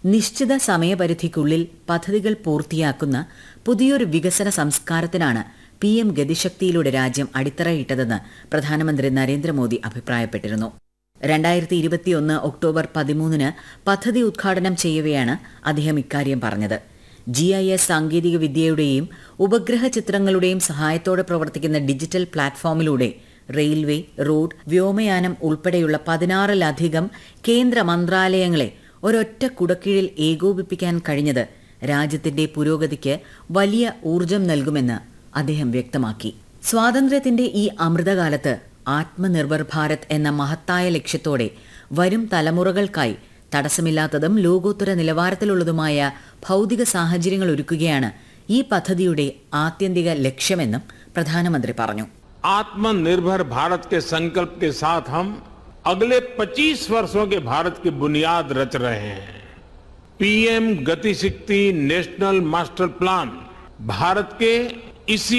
നിശ്ചിത സമയപരിധിക്കുള്ളിൽ പദ്ധതികൾ പൂർത്തിയാക്കുന്ന പുതിയൊരു വികസന സംസ്കാരത്തിനാണ് പി എം ഗതിശക്തിയിലൂടെ രാജ്യം അടിത്തറയിട്ടതെന്ന് പ്രധാനമന്ത്രി നരേന്ദ്രമോദി അഭിപ്രായപ്പെട്ടിരുന്നു രണ്ടായിരത്തി ഇരുപത്തിയൊന്ന് ഒക്ടോബർ പതിമൂന്നിന് പദ്ധതി ഉദ്ഘാടനം ചെയ്യവെയാണ് അദ്ദേഹം ഇക്കാര്യം പറഞ്ഞത് ജി ഐ എസ് സാങ്കേതിക വിദ്യയുടെയും ഉപഗ്രഹ ചിത്രങ്ങളുടെയും സഹായത്തോടെ പ്രവർത്തിക്കുന്ന ഡിജിറ്റൽ പ്ലാറ്റ്ഫോമിലൂടെ റെയിൽവേ റോഡ് വ്യോമയാനം ഉൾപ്പെടെയുള്ള പതിനാറിലധികം കേന്ദ്ര മന്ത്രാലയങ്ങളെ ഒരൊറ്റ കുടക്കീഴിൽ ഏകോപിപ്പിക്കാൻ കഴിഞ്ഞത് രാജ്യത്തിന്റെ പുരോഗതിക്ക് വലിയ ഊർജം നൽകുമെന്ന് അദ്ദേഹം വ്യക്തമാക്കി സ്വാതന്ത്ര്യത്തിന്റെ ഈ അമൃതകാലത്ത് ആത്മനിർഭർ ഭാരത് എന്ന മഹത്തായ ലക്ഷ്യത്തോടെ വരും തലമുറകൾക്കായി തടസ്സമില്ലാത്തതും ലോകോത്തര നിലവാരത്തിലുള്ളതുമായ ഭൗതിക സാഹചര്യങ്ങൾ ഒരുക്കുകയാണ് ഈ പദ്ധതിയുടെ ആത്യന്തിക ലക്ഷ്യമെന്നും പ്രധാനമന്ത്രി പറഞ്ഞു आत्मनिर्भर भारत के संकल्प के साथ हम अगले 25 वर्षों के भारत की बुनियाद रच रहे हैं पीएम गति शक्ति नेशनल मास्टर प्लान भारत के इसी